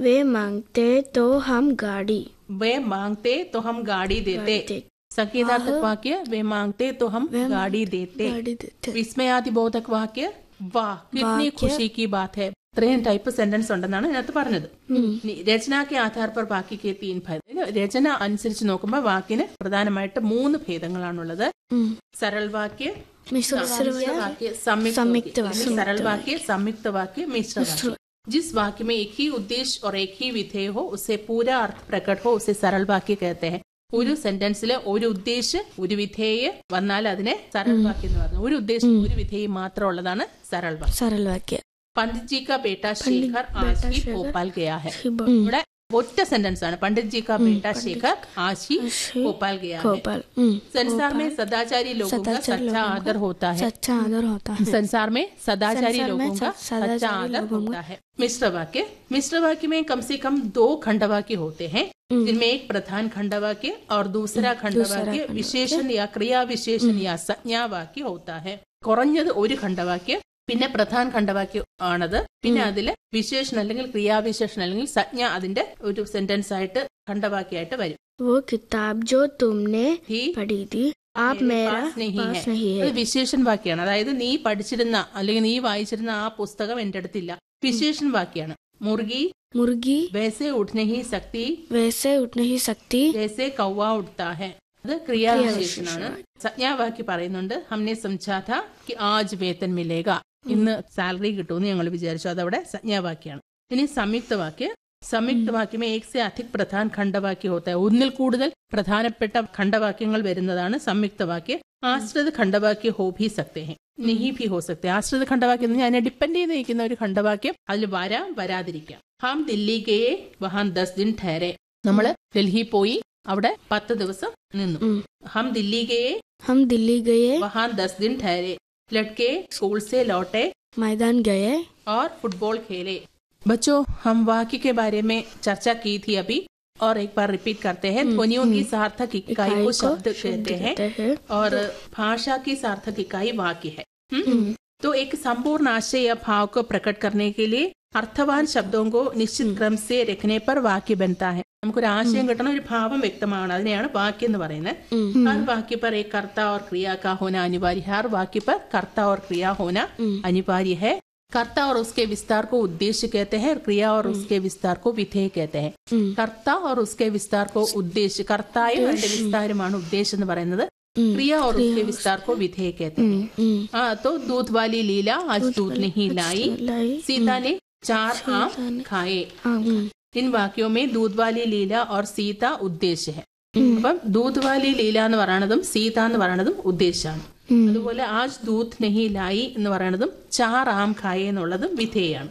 वे मांगते तो हम गाड़ी वे मांगते तो हम गाड़ी देते देते। संकेतार्थक वाक्य वे मांगते तो हम गाड़ी देते गाड़ी देते വിസ്മയാതി ബോധക് വാക്യ വാ കിഡ്നി ഖുഷി കി ബാത് ഹെ ഇത്രയും ടൈപ്പ് സെന്റൻസ് ഉണ്ടെന്നാണ് ഇതിനകത്ത് പറഞ്ഞത് ഇനി രചനാക്ക് ആധാർ പർ ബാക്കി കെ തീൻ ഭേദം ഇത് രചന അനുസരിച്ച് നോക്കുമ്പോൾ വാക്കിന് പ്രധാനമായിട്ട് മൂന്ന് ഭേദങ്ങളാണുള്ളത് सरल वाक्य मिश्र मिश्र वाक्य संयुक्त संयुक्त वाक्य सरल वाक्य संयुक्त वाक्य मिश्र वाक्य जिस वाक्य में एक ही उद्देश्य और एक ही विधेय हो उसे पूरा अर्थ प्रकट हो उसे सरल वाक्य कहते हैं ഒരു സെന്റൻസിലെ ഒരു ഉദ്ദേശ് ഒരു വിധേയ വന്നാൽ അതിനെ സരൾ വാക്യം എന്ന് പറഞ്ഞു ഒരു ഉദ്ദേശം ഒരു വിധേയം മാത്രം ഉള്ളതാണ് സരൾ വാക്യം सरल वाक्य പണ്ഡിറ്റ് ജി കാ ബേട്ട ശേഖർ ആജ് ഹി ഭോപ്പാൽ ഗയാ ഹെ हम्म, ഇവിടെ ഒറ്റ സെന്റൻസ് ആണ് പണ്ഡിറ്റ് ജി കാ ബേട്ട ശേഖർ ആജ് ഹി ഭോപ്പാൽ ഗയാ ഹെ भोपाल हम्म, संसार में सदाचारी लोगों का सदाचारी सच्चा लोगों आदर होता है सच्चा आदर होता है संसार में सदाचारी संसार में लोगों का स- सदाचारी सच्चा आदर लोगों होता है मिश्र वाक्य मिश्र वाक्य में कम से कम दो खंडवाक्य होते हैं जिनमें एक प्रधान खंडवाक्य और दूसरा खंडवाक्य विशेषण या क्रिया विशेषण या संज्ञा वाक्य होता है കുറഞ്ഞത് ഒരു ഖണ്ഡവാക്യം പിന്നെ പ്രധാന ഖണ്ഡവാക്യം ആണത് പിന്നെ അതില് വിശേഷണം അല്ലെങ്കിൽ ക്രിയാവിശേഷണം അല്ലെങ്കിൽ സംജ്ഞ അതിന്റെ ഒരു സെന്റൻസ് ആയിട്ട് ഖണ്ഡവാക്യമായിട്ട് വരും वो किताब जो तुमने ही पढ़ी थी आप मेरा पास नहीं पास है. नहीं है അത് വിശേഷൻ വാക്യാണ് അതായത് നീ പഠിച്ചിരുന്ന അല്ലെങ്കിൽ നീ വായിച്ചിരുന്ന ആ പുസ്തകം എന്റെ അടുത്തില്ല വിശേഷൻ വാക്യാണ് മുർഗി मुर्गी വൈസെ ഉഠ്നെ ഹി സക്തി वैसे उठ नहीं सकती ജैസെ കൗവ ഉഠ്താ ഹെ അത് ക്രിയാവിശേഷനാണ് സംജ്ഞാവാക്യ പറയുന്നുണ്ട് ഹംനെ സംജാഥ കി ആജ് വേതൻ മിലേഗ ഇന്ന് സാലറി കിട്ടുമെന്ന് ഞങ്ങൾ വിചാരിച്ചു അതവിടെ സംജ്ഞാവാക്യാണ് ഇനി സംയുക്ത വാക്യ സംയുക്ത വാക്യമേ ഏക് സെ അധിക് പ്രധാൻ ഖണ്ഡവാക്യ ഹോത്ത ഹെ. ഒന്നിൽ കൂടുതൽ പ്രധാനപ്പെട്ട ഖണ്ഡവാക്യങ്ങൾ വരുന്നതാണ് സംയുക്ത വാക്യ ആശ്രിത ഖണ്ഡവാക്യ ഹോ ഭി സക്തേ ഹെ നെഹി ഭി ഹോ സക്തെ ആശ്രിത ഖണ്ഡവാക്യം എന്ന് ഞാൻ ഡിപ്പെൻഡ് ചെയ്ത് നിൽക്കുന്ന ഒരു ഖണ്ഡവാക്യം അതിൽ വരാം വരാതിരിക്കാം ഹം ദില്ലി ഗയെ വഹാൻ ദസ് ദിൻ ഠഹരെ നമ്മള് ഡൽഹി പോയി അവിടെ പത്ത് ദിവസം നിന്നു ഹം ദില്ലി ഗയെ हम दिल्ली गए വഹാൻ ദസ് ദിൻ ठहरे लड़के स्कूल से लौटे मैदान गए और फुटबॉल खेले बच्चों हम वाक्य के बारे में चर्चा की थी अभी और एक बार रिपीट करते हैं ध्वनियों की सार्थक इकाई को शब्द कहते हैं कहते हैं और भाषा की सार्थक इकाई वाक्य है हम्म? तो एक संपूर्ण आशय या भाव को प्रकट करने के लिए അർത്ഥവാൻ ശബ്ദവും കോ നിശ്ചിത് ക്രമ സെ രഖനെ പർ വാക്യ ബനता है നമുക്കൊരു ആശയം കിട്ടണം ഒരു ഭാവം വ്യക്തമാണ് അതിനെയാണ് വാക്യം എന്ന് പറയുന്നത് हर वाक्य पर एक कर्ता और क्रिया का होना अनिवार्य है हर वाक्य पर कर्ता और क्रिया होना अनिवार्य है कर्ता और उसके विस्तार को उद्देश्य कहते हैं और क्रिया और उसके विस्तार को विधेय कहते हैं कर्ता और उसके विस्तार को उद्देश्य कर्ത്തായും അതിന്റെ വിസ്താരമാണ് ഉദ്ദേശം എന്ന് പറയുന്നത് क्रिया और उसके विस्तार को विधेय कहते हैं हाँ तो दूध वाली लीला आज दूध नहीं लाई लाई सीता ने चार आम खाए आम इन वाक्यों में दूध वाली ലീല और സീത ഉദ്ദേശ है അപ്പം ദൂത് വാലി ലീല എന്ന് പറയണതും സീത എന്ന് പറയണതും ഉദ്ദേശമാണ് അതുപോലെ ആജ് ദൂത് നെഹി ലായി എന്ന് പറയണതും ചാർ ആം ഖായ എന്നുള്ളതും വിധേയാണ്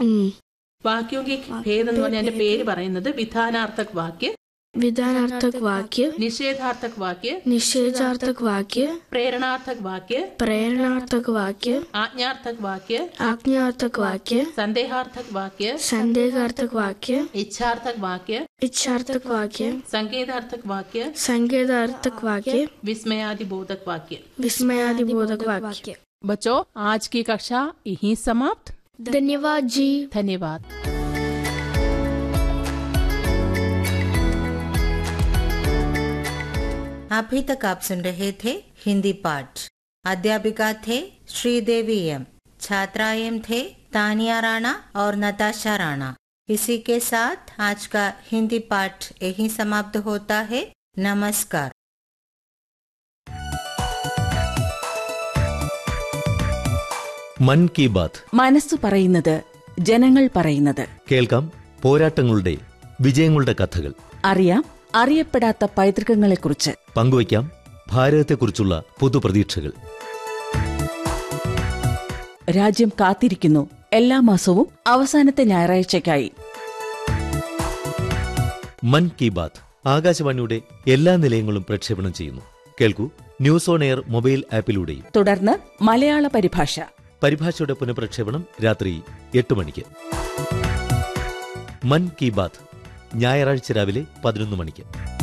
വാക്യോങ്കി ഭേദം എന്ന് പറഞ്ഞാൽ എന്റെ പേര് പറയുന്നത് വിധാനാർത്ഥക് വാക്യ विधानार्थक वाक्य നിഷേധാർത്ഥക് വാക്യ निषेधार्थक वाक्य പ്രേരണാർത്ഥക് വാക്യ प्रेरणार्थक वाक्य ആജ്ഞാർത്ഥക് വാക്യ आज्ञार्थक वाक्य സന്ദേഹാർത്ഥക് വാക്യ संदेहार्थक वाक्य ഇച്ഛാർത്ഥക് വാക്യ इच्छार्थक वाक्य संकेतार्थक वाक्य संकेतार्थक वाक्य विस्मयादिबोधक वाक्य विस्मयादिबोधक वाक्य बच्चों आज की कक्षा यहीं समाप्त धन्यवाद जी धन्यवाद अभी तक आप सुन रहे थे हिंदी पाठ अध्यापिका थे श्रीदेवी एम छात्रा एम थे तानिया राणा और नताशा राणा इसी के साथ आज का हिंदी पाठ यही समाप्त होता है नमस्कार മൻ കി ബാത്ത് മനസ്സു പറയുന്നത് ജനങ്ങൾ പറയുന്നത് കേൾക്കാം പോരാട്ടങ്ങളുടെ വിജയങ്ങളുടെ കഥകൾ അറിയാം അറിയപ്പെടാത്ത പൈതൃകങ്ങളെക്കുറിച്ച് പങ്കുവയ്ക്കാം ഭാരതത്തെക്കുറിച്ചുള്ള പുതുപ്രതീക്ഷകൾ രാജ്യം കാത്തിരിക്കുന്നു എല്ലാ മാസവും അവസാനത്തെ ഞായറാഴ്ചയ്ക്കായി മൻ കി ബാത്ത് ആകാശവാണിയുടെ എല്ലാ നിലയങ്ങളും പ്രക്ഷേപണം ചെയ്യുന്നു കേൾക്കൂ ന്യൂസ് ഓൺ എയർ മൊബൈൽ ആപ്പിലൂടെയും തുടർന്ന് മലയാള പരിഭാഷ പരിഭാഷയുടെ പുനഃപ്രക്ഷേപണം രാത്രി എട്ട് മണിക്ക് മൻ കി ബാത്ത് ഞായറാഴ്ച രാവിലെ പതിനൊന്ന് മണിക്ക്